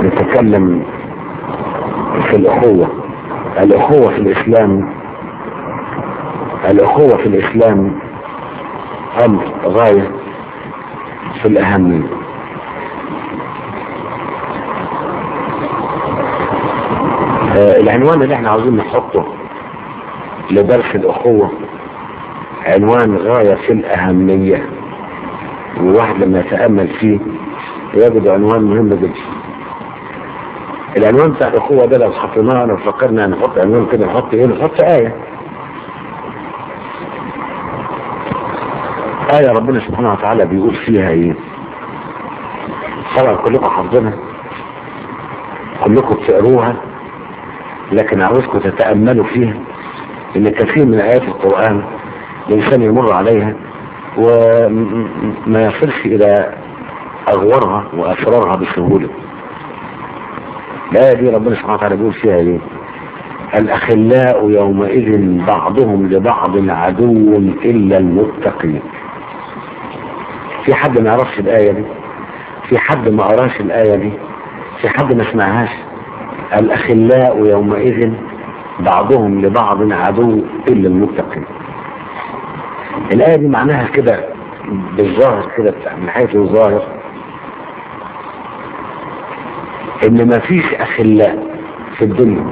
نتكلم في الأخوة الأخوة في الإسلام الأخوة في الإسلام أمر غاية في الأهمية آه العنوان اللي احنا عاوزين نحطه لدرس الأخوة عنوان غاية في الأهمية وواحد لما يتأمل فيه يجد عنوان مهم جدا العنوان بتاع الأخوة ده لو حطيناه لو فكرنا نحط عنوان كده نحط ايه نحط آية آية ربنا سبحانه وتعالى بيقول فيها ايه طبعا كلكم حافظينها كلكم بتقروها لكن عاوزكم تتأملوا فيها ان كثير من آيات القرآن الإنسان يمر عليها وما يصلش إلى أغورها وأسرارها بسهولة الآية دي ربنا سبحانه وتعالى بيقول فيها ايه الأخلاء يومئذ بعضهم لبعض عدو إلا المتقين في حد ما يعرفش الآية دي في حد ما قراش الآية دي في حد ما سمعهاش الأخلاء يومئذ بعضهم لبعض عدو إلا المتقين الآية دي معناها كده بالظاهر كده من حيث الظاهر إن ما فيش أخلاء في الدنيا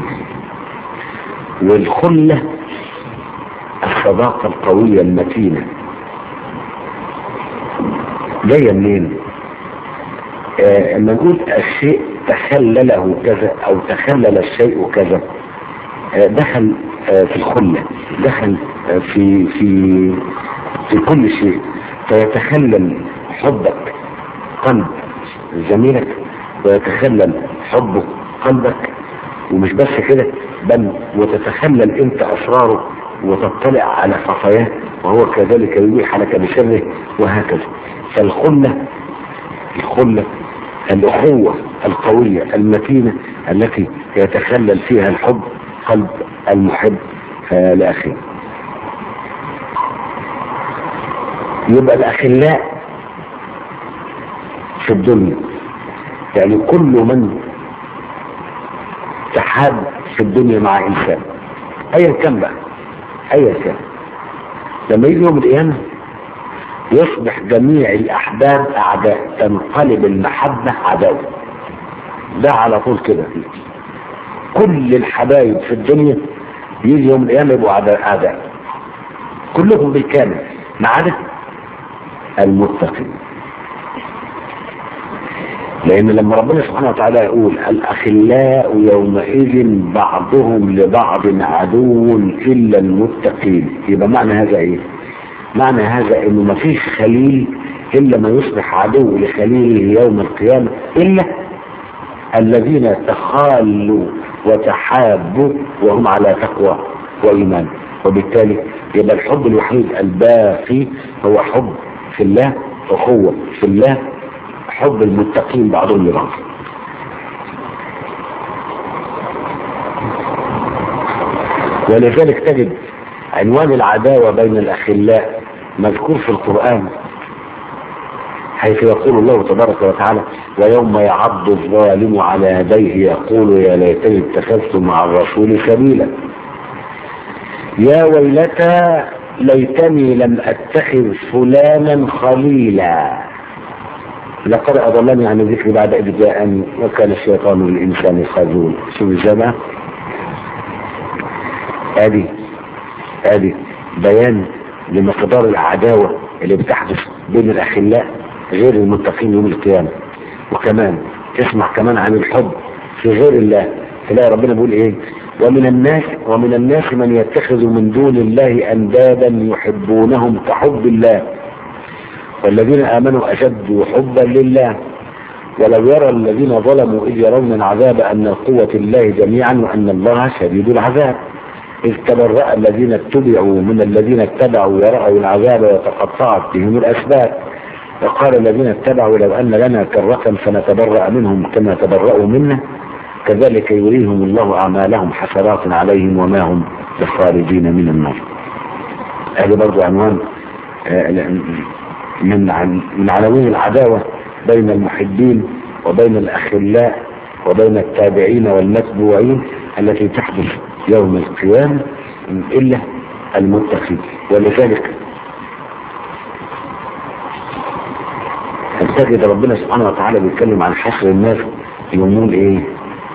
والخلة الصداقة القوية المتينة جاية منين؟ آه لما نقول الشيء تخلله كذا أو تخلل الشيء كذا آه دخل آه في الخلة دخل آه في في في كل شيء فيتخلل حبك قلب زميلك ويتخلل حبه قلبك ومش بس كده بل وتتخلل انت اسراره وتطلع على خفاياه وهو كذلك يبيح لك بسره وهكذا فالخلة الخلة الأخوة القوية المتينة التي يتخلل فيها الحب قلب المحب لأخيه يبقى الأخلاء في الدنيا يعني كل من تحاب في الدنيا مع إنسان أيا كان بقى أيا كان لما يجي يوم القيامة يصبح جميع الأحباب أعداء تنقلب المحبة عداوة ده على طول كده كل الحبايب في الدنيا يجي يوم القيامة يبقوا أعداء كلهم بالكامل ما عدا المتقين لأن لما ربنا سبحانه وتعالى يقول الأخلاء يومئذ بعضهم لبعض عدو إلا المتقين يبقى معنى هذا إيه؟ معنى هذا إنه ما فيش خليل إلا ما يصبح عدو لخليله يوم القيامة إلا الذين تخالوا وتحابوا وهم على تقوى وإيمان وبالتالي يبقى الحب الوحيد الباقي هو حب في الله أخوة في الله حب المتقين بعضهم لبعض ولذلك تجد عنوان العداوة بين الأخلاء مذكور في القرآن حيث يقول الله تبارك وتعالى ويوم يعض الظالم على يديه يقول يا ليتني اتخذت مع الرسول سبيلا يا ويلتى ليتني لم اتخذ فلانا خليلا لقد اضلني عن الذكر بعد اذ جاءني وكان الشيطان للانسان خذول شوف ازاي ادي ادي بيان لمقدار العداوه اللي بتحدث بين الاخلاء غير المتقين يوم القيامه وكمان تسمع كمان عن الحب في غير الله تلاقي ربنا بيقول ايه ومن الناس ومن الناس من يتخذ من دون الله اندادا يحبونهم كحب الله والذين امنوا اشد حبا لله ولو يرى الذين ظلموا اذ يرون العذاب ان القوة الله جميعا وان الله شديد العذاب اذ تبرأ الذين اتبعوا من الذين اتبعوا ورأوا العذاب وتقطعت بهم الاسباب وقال الذين اتبعوا لو ان لنا كرة فنتبرأ منهم كما تبرأوا منا كذلك يريهم الله أعمالهم حسرات عليهم وما هم بخارجين من النار هذا برضو عنوان من من عناوين العداوة بين المحبين وبين الأخلاء وبين التابعين والمتبوعين التي تحدث يوم القيامة إلا المتقين ولذلك تجد ربنا سبحانه وتعالى بيتكلم عن حشر الناس يقول ايه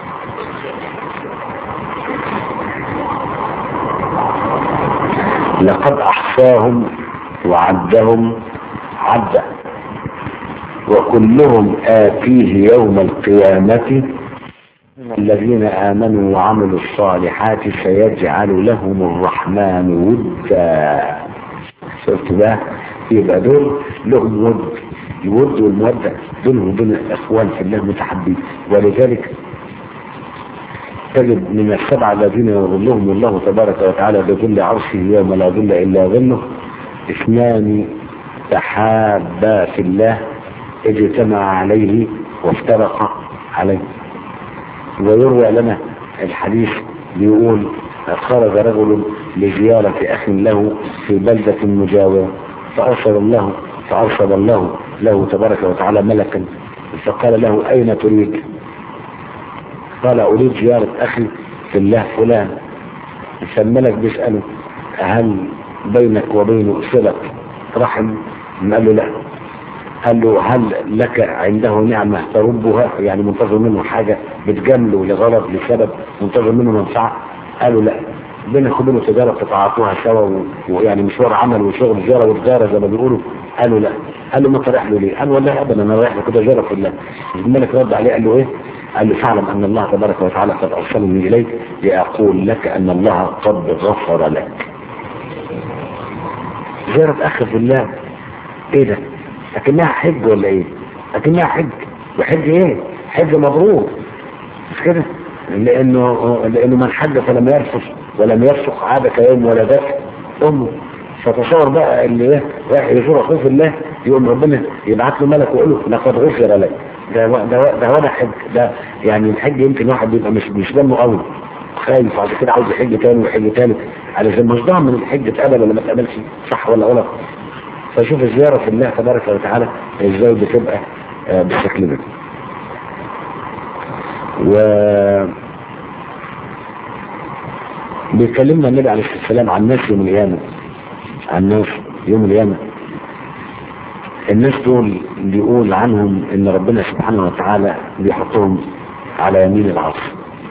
لقد احصاهم وعدهم عدا وكلهم آتيه يوم القيامة الذين آمنوا وعملوا الصالحات سيجعل لهم الرحمن ودا شفت بقى يبقى دول لهم ود الود والمودة بينهم وبين الإخوان في الله متحدين ولذلك تجد من السبعة الذين يظلهم الله تبارك وتعالى بظل عرشه يوم لا ظل إلا ظله اثنان تحابا في الله اجتمع عليه وافترق عليه ويروى لنا الحديث بيقول خرج رجل لزيارة أخ له في بلدة مجاورة فأرسل الله فأرسل الله له تبارك وتعالى ملكا فقال له أين تريد قال أريد زيارة أخي في الله فلان فالملك بيسأله هل بينك وبينه صلة رحم قال له لا قال له هل لك عنده نعمة تربها يعني منتظر منه حاجة بتجامله لغرض لسبب منتظر منه منفعة قالوا لا بينك وبينه تجارة تتعاطوها سوا ويعني مشوار عمل وشغل زيارة وتجارة زي ما بيقولوا قالوا لا قال له ما انت رايح له ليه؟ قال والله ابدا انا رايح له كده زيارة في الله الملك رد عليه قال له ايه؟ قال له فاعلم ان الله تبارك وتعالى قد ارسلني اليك لاقول لك ان الله قد غفر لك زيارة اخ في الله ايه ده؟ لكنها حج ولا ايه؟ لكنها حج وحج ايه؟ حج مبرور مش كده؟ لانه لانه من حج فلم يرفث ولم يفسق عاد كيوم ولدته امه فتصور بقى اللي ايه رايح يزور اخوه في الله يقوم ربنا يبعت له ملك ويقول له لقد غفر لك ده ده ده ولا حج ده يعني الحج يمكن واحد بيبقى مش مش دمه قوي خايف بعد كده عاوز يحج تاني ويحج تالت على زي مش ضامن الحج اتقبل ولا ما اتقبلش صح ولا غلط فشوف الزيارة في الله تبارك وتعالى ازاي بتبقى آه بالشكل ده و بيكلمنا النبي عليه الصلاه والسلام عن الناس يوم القيامه عن الناس يوم القيامه الناس دول بيقول عنهم ان ربنا سبحانه وتعالى بيحطهم على يمين العرش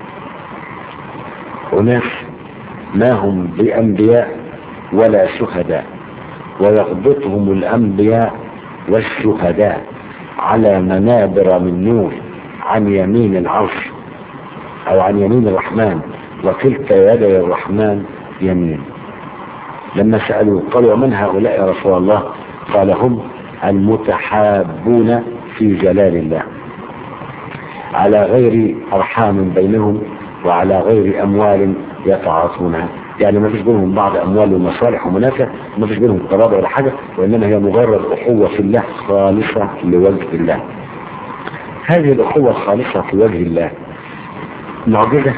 وناس ما هم بانبياء ولا شهداء ويغبطهم الانبياء والشهداء على منابر من نور عن يمين العرش او عن يمين الرحمن وكلتا يدي الرحمن يمين لما سألوا قالوا ومن هؤلاء يا رسول الله قال هم المتحابون في جلال الله على غير أرحام بينهم وعلى غير أموال يتعاطونها يعني ما فيش بينهم بعض أموال ومصالح ومنافع ما فيش بينهم قرابة ولا حاجة وإنما هي مجرد أخوة في الله خالصة لوجه الله هذه الأخوة الخالصة في وجه الله معجزة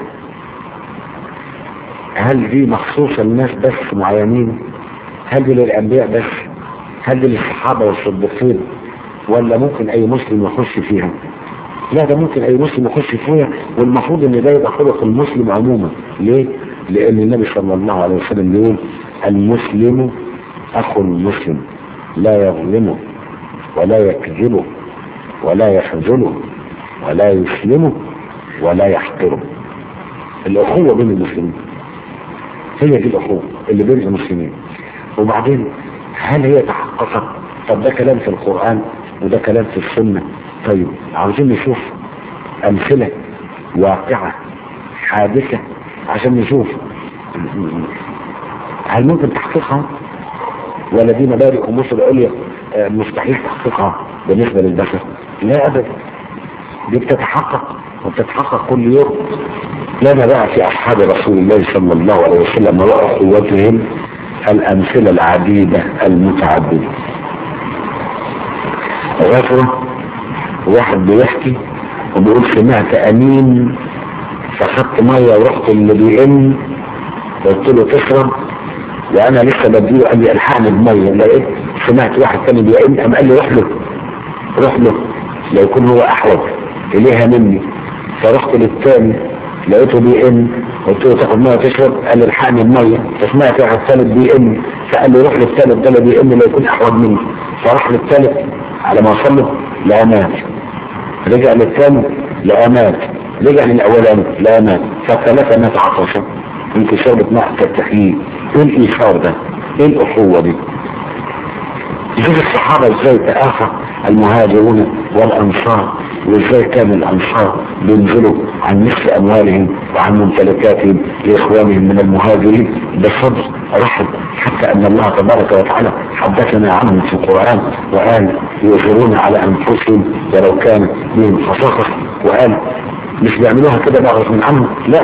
هل دي مخصوصة للناس بس معينين هل دي للأنبياء بس هل دي للصحابة والصديقين ولا ممكن أي مسلم يخش فيها لا ده ممكن أي مسلم يخش فيها والمفروض إن ده يبقى خلق المسلم عموما ليه؟ لأن النبي صلى الله عليه وسلم يقول المسلم أخو المسلم لا يظلمه ولا يكذبه ولا يخذله ولا يسلمه ولا يحقره الأخوة بين المسلمين هي دي الأخوة اللي بين المسلمين وبعدين هل هي تحققت طب ده كلام في القرآن وده كلام في السنة طيب عاوزين نشوف أمثلة واقعة حادثة عشان نشوف هل ممكن تحقيقها ولا دي مبادئ أمور العليا مستحيل تحقيقها بالنسبة للبشر لا أبدا دي بتتحقق وبتتحقق كل يوم لنا بقى في أصحاب رسول الله صلى الله عليه وسلم وأخوتهم الأمثلة العديدة المتعددة غفرة واحد بيحكي وبيقول سمعت أمين فخدت مية ورحت اللي بيئن قلت له تشرب وأنا لسه بديه قال لي الحقني بمية لقيت سمعت واحد تاني بيئن قام قال لي روح له روح له لو يكون هو أحوج إليها مني فرحت للثاني لقيته بي ان قلت له تاخد ميه تشرب قال لي الحقني الميه فسمعت واحد ثالث بي ان فقال لي روح للثالث ده بي ان لا يكون احوج مني فراح للثالث على ما وصل له لا مات رجع للثاني لا مات رجع للاولاني لا مات فالثلاثه مات عطشا يمكن شربت ماء كالتحليل ايه الايثار ده؟ ايه الاخوه دي؟ شوف الصحابة ازاي تآخى المهاجرون والأنصار وازاي كان الأنصار بينزلوا عن نصف أموالهم وعن ممتلكاتهم لإخوانهم من المهاجرين بصدر رحب حتى أن الله تبارك وتعالى حدثنا عنهم في القرآن وقال يؤثرون على أنفسهم ولو كان بهم خصاصة وقال مش بيعملوها كده بغض من عنهم لا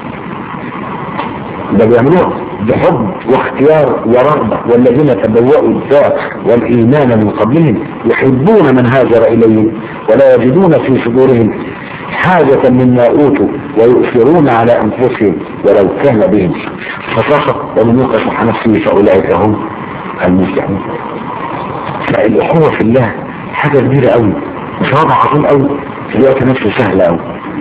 ده بيعملوها بحب واختيار ورغبة والذين تبوأوا الذات والإيمان من قبلهم يحبون من هاجر إليهم ولا يجدون في صدورهم حاجة مما أوتوا ويؤثرون على أنفسهم ولو كان بهم خصاصة ومن يوقف عن نفسه فأولئك هم المفلحون فالأخوة في الله حاجة كبيرة قوي وصواب عظيم قوي في الوقت نفسه سهل قوي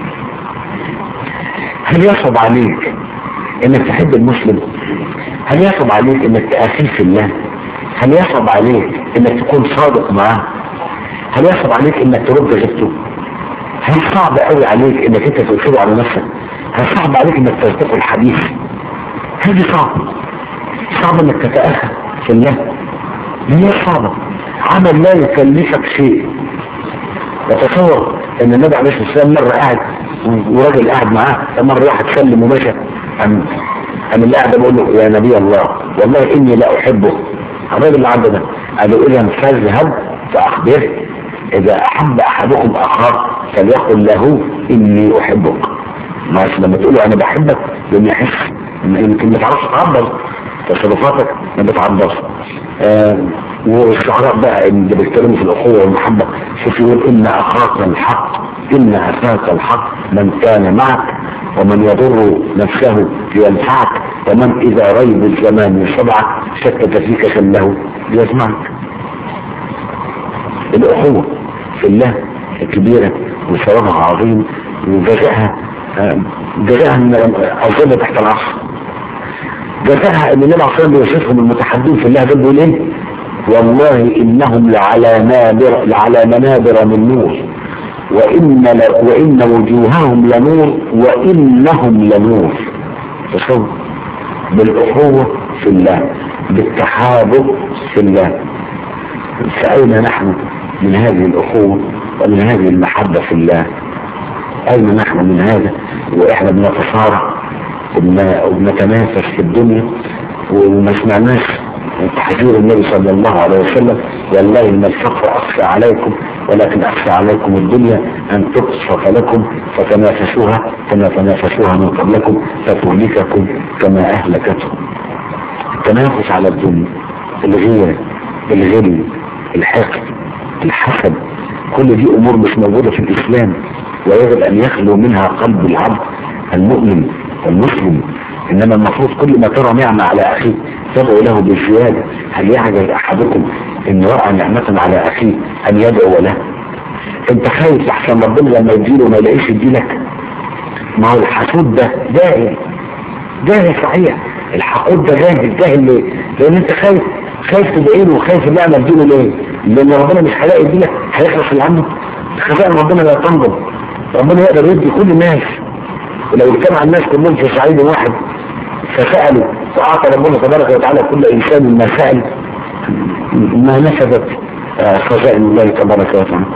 هل يصعب عليك انك تحب المسلم هل يصعب عليك انك تأخيه في الله هل يصعب عليك انك تكون صادق معاه هل يصعب عليك انك ترد غيبته هل صعب قوي عليك انك انت تؤثره على نفسك هل صعب عليك انك تلتقي الحديث هذه صعب صعب انك تتأخى في الله هي صعبة عمل لا يكلفك شيء وتصور ان النبي عليه الصلاه والسلام مره قاعد وراجل قاعد معاه مره واحد سلم ومشى أم أم اللي قاعد بقول له يا نبي الله والله إني لا أحبه الراجل اللي عنده ده قال له إذا فاذهب فأخبره إذا أحب أحدكم أخاه فليقل له إني أحبك ما لما تقول له أنا بحبك يوم يحس يمكن ما تعرفش تعبر تصرفاتك ما بتعبرش آه والشعراء بقى اللي بيتكلموا في الأخوة والمحبة شوف يقول إن أخاك الحق إن أخاك الحق من كان معك ومن يضر نفسه لينفعك ومن إذا ريب الزمان يصبعك شتت فيك شله ليسمعك الأخوة في الله الكبيرة وثوابها عظيم وجزاها جزاها من الظل تحت العصر جزاها ان النبي عليه الصلاه والسلام بيوصفهم المتحدين في الله دول بيقول ايه؟ والله انهم لعلى نابر لعلى منابر من نور وإن, ل... وإن وجوههم لنور وإنهم لنور تصور بالأخوة في الله بالتحابب في الله فأين نحن من هذه الأخوة ومن هذه المحبة في الله أين نحن من هذا وإحنا بنتصارع وبنتنافس في الدنيا وما سمعناش تحذير النبي صلى الله عليه وسلم والله ان الفقر اخشى عليكم ولكن اخشى عليكم الدنيا ان تقصف لكم فتنافسوها كما تنافسوها من قبلكم فتهلككم كما اهلكتهم التنافس على الدنيا الغيرة الغل الحقد الحسد كل دي امور مش موجودة في الاسلام ويجب ان يخلو منها قلب العبد المؤمن المسلم انما المفروض كل ما ترى نعمة على اخيك تدعو له بالزيادة هل يعجز احدكم ان رأى نعمة على اخيه ان يدعو له انت خايف احسن ربنا لما يديله ما يلاقيش يديلك ما هو الحسود ده جاهل جاهل صحيح الحقود ده جاهل جاهل ليه لان انت خايف خايف تدعي له وخايف النعمة تديله ليه لان ربنا مش هيلاقي يديلك هيخلص اللي عنده خزائن ربنا لا تنضب ربنا يقدر يدي كل الناس ولو اجتمع الناس كلهم في صعيد واحد فسألوا وأعطى ربنا تبارك وتعالى كل إنسان ما سأل ما نفذت خزائن الله تبارك وتعالى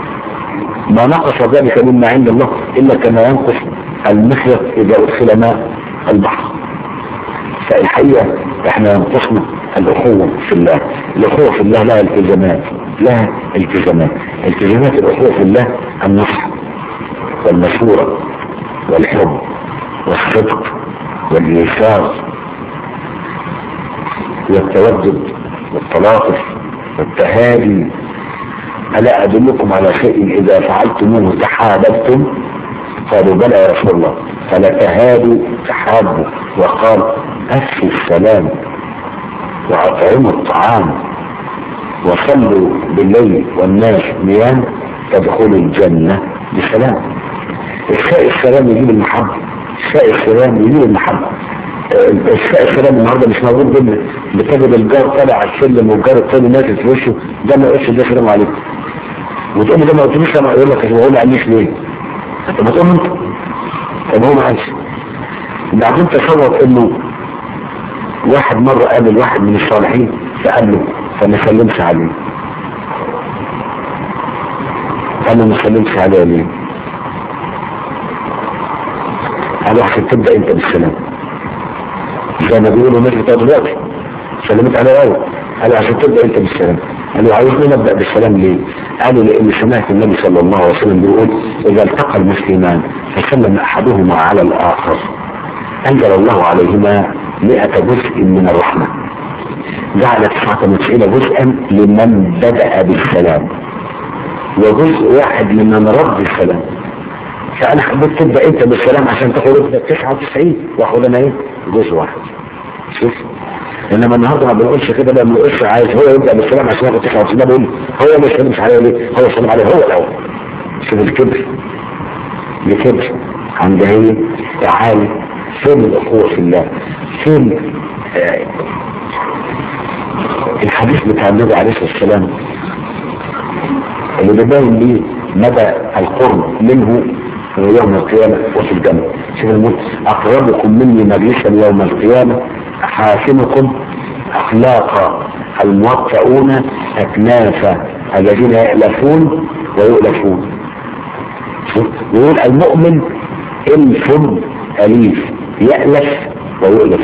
ما نقص ذلك مما عند الله إلا كما ينقص المخيط إذا أدخل ماء البحر فالحقيقة احنا ينقصنا الأخوة في الله الأخوة في الله لها التزامات لها التزامات التزامات الأخوة في الله النصح والمشورة والحب والصدق والإيثار والتودد والتلاطف والتهادي ألا أدلكم على شيء إذا فعلتموه تحاببتم قالوا بلى يا رسول الله فلتهادوا تحابوا وقال أفشوا السلام وأطعموا الطعام وصلوا بالليل والناس نيام تدخلوا الجنة بسلام الشيء السلام يجيب المحبة إفشاء السلام يجيب المحبة آه، إفشاء السلام النهارده مش موجود ضمن بتجد الجار طالع على السلم والجار الثاني نازل في وشه ده ما يقولش ده سلام عليكم وتقول له ده ما قلتليش انا يقول لك هو ما قاليش ليه؟ طب ما تقول له انت طب هو ما قالش بعدين تصور انه واحد مرة قابل واحد من الصالحين فقال له فما سلمش عليه قال له ما سلمش عليه ليه قال له عشان تبدأ انت بالسلام زي ما بيقولوا الناس بتوع دلوقتي سلمت عليه اول قال له عشان تبدأ انت بالسلام قال له عاوزني نبدأ بالسلام ليه قالوا لان سمعت النبي صلى الله عليه وسلم بيقول اذا التقى المسلمان فسلم احدهما على الاخر انزل الله عليهما مئة جزء من الرحمة جعل تسعة وتسعين جزءا لمن بدأ بالسلام وجزء واحد لمن رد السلام فانا حبيت تبدا انت بالسلام عشان تاخد انت 99 واخد انا ايه جزء واحد شوف انما النهارده ما بنقولش كده بقى ما بنقولش عايز هو يبدا بالسلام عشان ياخد 99 ده بقول هو ما يسلمش عليه ليه هو يسلم عليه هو الاول شوف الكبر الكبر عند ايه تعالي فين الاخوه في الله فين آه الحديث بتاع النبي عليه الصلاه والسلام اللي بيبين ليه مدى القرب منه يوم القيامة وفي الجنة شوف الموت أقربكم مني مجلسا يوم القيامة حاكمكم أخلاقا الموطئون أكنافا الذين يألفون ويؤلفون يقول المؤمن ألف أليف يألف ويؤلف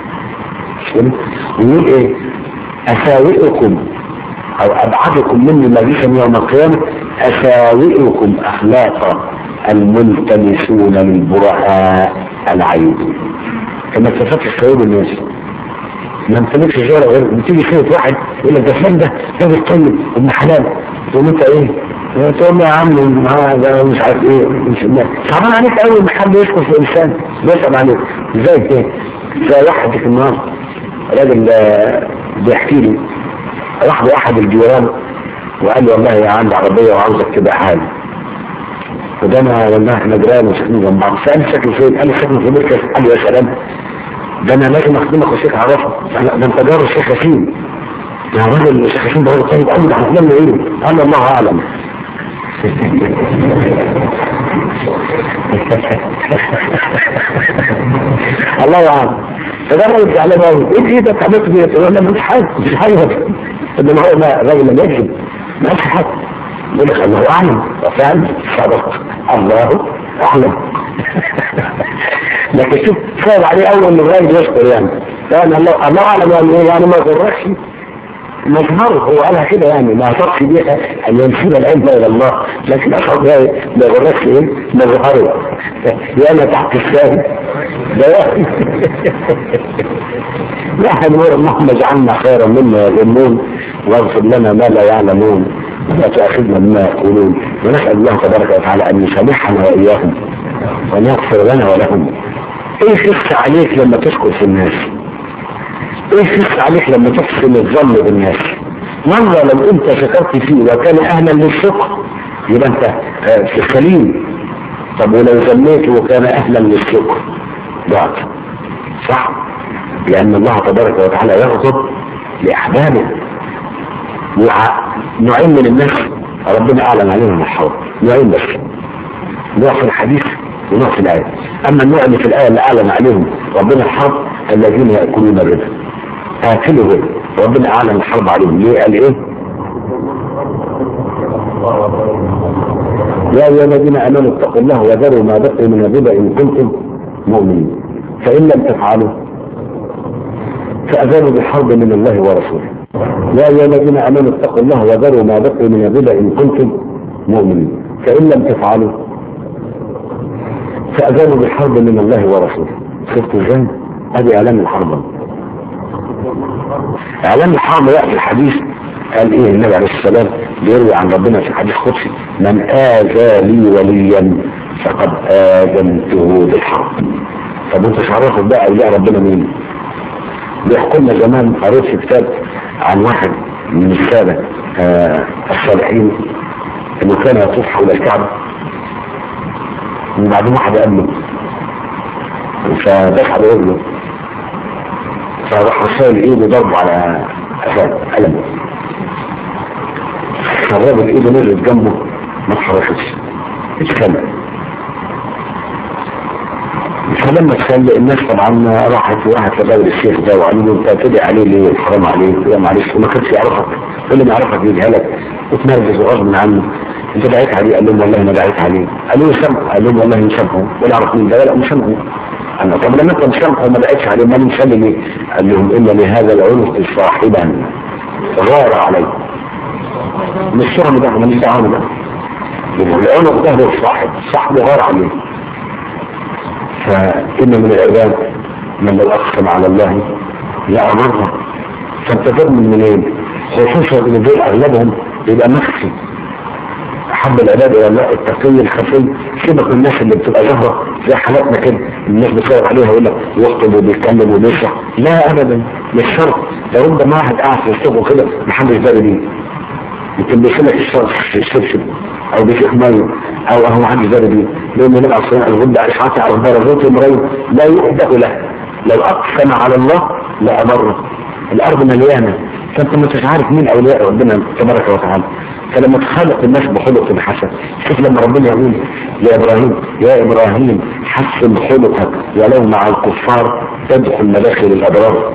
ويقول إيه أساوئكم أو أبعدكم مني مجلسا يوم القيامة أساوئكم أخلاقا الملتمسون للبرهاء العيب كما اتفقت السيد الناس ما امتلكش غير غير بتيجي سيرة واحد يقول لك ده فلان ده راجل طيب ابن حلال تقول انت ايه؟ تقول له يا عم ده مش عارف ايه مش صعبان عليك قوي ان حد يشكر في انسان بيصعب عليك ازاي كده؟ زي واحد في النهار راجل بيحكي لي راح لاحد الجيران وقال له والله يا عندي عربيه وعاوزك تبقى حالي وده انا والله احنا جيران وساكنين جنب بعض سأل ساكن فين؟ قال لي ساكن في مركز قال لي يا سلام ده انا لازم اخدمك وشيك اعرفك ده انت جار الشيخ ياسين يا راجل الشيخ ياسين ده راجل طيب قوي ده هنعمل له ايه؟ قال الله اعلم الله اعلم فده راجل زعلان قوي ايه ايدك عملت فيها؟ تقول له مش حاجه مش حاجه انما هو ما الراجل لم يكذب ما قالش حاجه يقول لك الله اعلم وفعلا صدق الله اعلم لكن شوف صعب عليه اول من الراجل يشكر يعني يعني الله الله اعلم يعني ايه يعني ما غركش مظهر هو قالها كده يعني ما اعتقش بيها ان ينسب العلم الى الله لكن اصحاب ما غركش ايه مظهره يا انا تحت الساهل ده يعني نحن نقول اللهم اجعلنا خيرا مما يظنون واغفر لنا ما لا يعلمون ولا تؤاخذنا بما يقولون ونسال الله تبارك وتعالى ان يسامحنا واياهم وان يغفر لنا ولهم ايه خف عليك لما تشكر في الناس ايه خف عليك لما تحسن الظن بالناس والله لو انت شكرت فيه وكان اهلا للشكر يبقى انت في السليم طب ولو ذميته وكان اهلا للشكر ضعت صح لان الله تبارك وتعالى يغضب لاحبابه نوعين من الناس ربنا اعلن عليهم الحوض نوعين بس نوع في الحديث ونوع في الآية أما النوع اللي في الآية اللي أعلن عليهم ربنا الحرب الذين يأكلون الربا آكلوا الربا ربنا أعلن الحرب عليهم ليه قال إيه يا أيها الذين آمنوا اتقوا الله وذروا ما بقي من الربا إن كنتم مؤمنين فإن لم تفعلوا فأذنوا بحرب من الله ورسوله يا أيها الذين آمنوا اتقوا الله وذروا ما بقي من الربا إن كنتم مؤمنين فإن لم تفعلوا فأذنوا بحرب من الله ورسوله شفتوا ازاي؟ ادي اعلان الحرب اعلان الحرب بقى في الحديث قال ايه النبي عليه السلام بيروي عن ربنا في الحديث القدسي من اذى لي وليا فقد اذنته بالحرب طب انت تعرفوا بقى اولياء ربنا مين؟ بيحكوا لنا زمان قريت في كتاب عن واحد من الساده آه الصالحين انه كان يطوف حول الكعبه وبعدين واحد قال له فدفع برجله فراح رسائل ايده ضربه على قفاه قلم فالراجل ايده نزلت جنبه ما اتحركتش اتخلق فلما اتخلق الناس طبعا راحت وراحت لباب الشيخ ده وقالوا له انت تدعي عليه ليه حرام عليك يا معلش وما كانش يعرفك كل ما يعرفك يجهلك وتنرفز غصب عنه انت دعيت عليه قال لهم والله ما دعيت عليه قالوا له سامحه قال لهم والله مسامحه ولا اعرف مين ده ولا مسامحه انا طب لما انت مسامحه وما دعيتش عليه ما نسلم ليه؟ قال لهم ان لهذا العنق صاحبا غار عليه مش شغل ده ماليش دعوه ده العنق ده هو الصاحب صاحبه غار عليه فإن من العباد من لو أقسم على الله لأمره فانت تضمن منين؟ خصوصا ان دول اغلبهم بيبقى مخفي احب العباد الى الله التقي الخفي سيبك من الناس اللي بتبقى ظاهره زي حالاتنا كده الناس بتصور عليها يقول لك يخطب وبيتكلم وبيشرح لا ابدا مش شرط لو انت ما واحد قاعد في السوق كده محدش داري بيه يمكن بيسلك الشرط في الشبشب او بيشيخ ميه او هو محدش داري بيه لان من الاصلين الغد اشعاث على درجات امرين لا يؤده له لو اقسم على الله لامره الارض مليانه فانت ما انتش عارف مين اولياء ربنا تبارك وتعالى فلما تخلق الناس بخلق حسن شوف لما ربنا يقول يا ابراهيم يا ابراهيم حسن خلقك ولو مع الكفار تدخل مداخل الابرار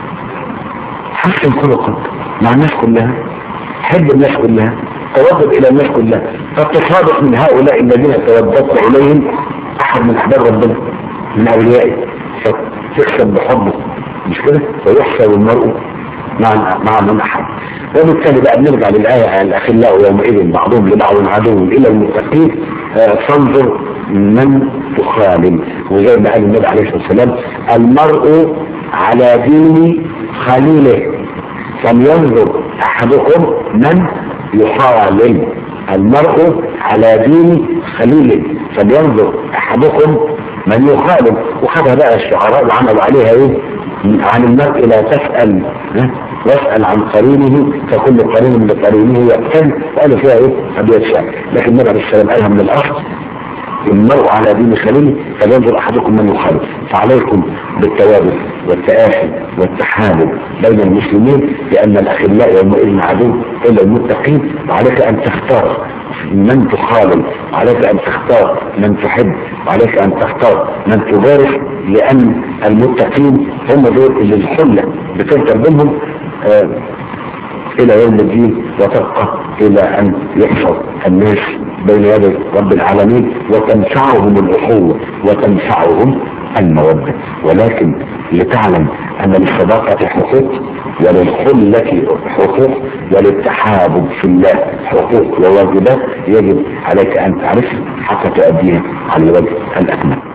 حسن خلقك مع الناس كلها حب الناس كلها توضب الى الناس كلها فتصادق من هؤلاء الذين توضبت اليهم احد من احباب ربنا من اوليائه فتكسب بحبه مش كده ويحسب المرء مع مع من احد وبالتالي بقى بنرجع للايه الاخلاء يومئذ بعضهم لبعض عدو الى المتقين آه فانظر من تخالل وزي ما قال النبي عليه الصلاه والسلام المرء على دين خليله فلينظر احدكم من يخالل المرء على دين خليله فلينظر احدكم من يخالف وخدها بقى الشعراء وعملوا عليها ايه عن المرء لا تسأل واسأل عن قرينه فكل قرين بقرينه يقتل وقالوا فيها ايه ابيات شعر لكن النبي عليه السلام قالها من الاصل المرء على دين خليله فلينظر احدكم من يخالف فعليكم بالتوابع والتآخي والتحالف بين المسلمين لان الاخلاء يومئذ عدو الا المتقين وعليك ان تختار من تخالل عليك ان تختار من تحب وعليك ان تختار من تبارك لان المتقين هم دول اللي الحلة بتركب بينهم آه الى يوم الدين وتبقى الى ان يحفظ الناس بين يدي رب العالمين وتنفعهم الاخوة وتنفعهم المودة ولكن لتعلم ان للصداقة حقوق وللخلة حقوق وللتحابب في الله حقوق وواجبات يجب عليك ان تعرفها حتى تؤديها على الوجه الاكمل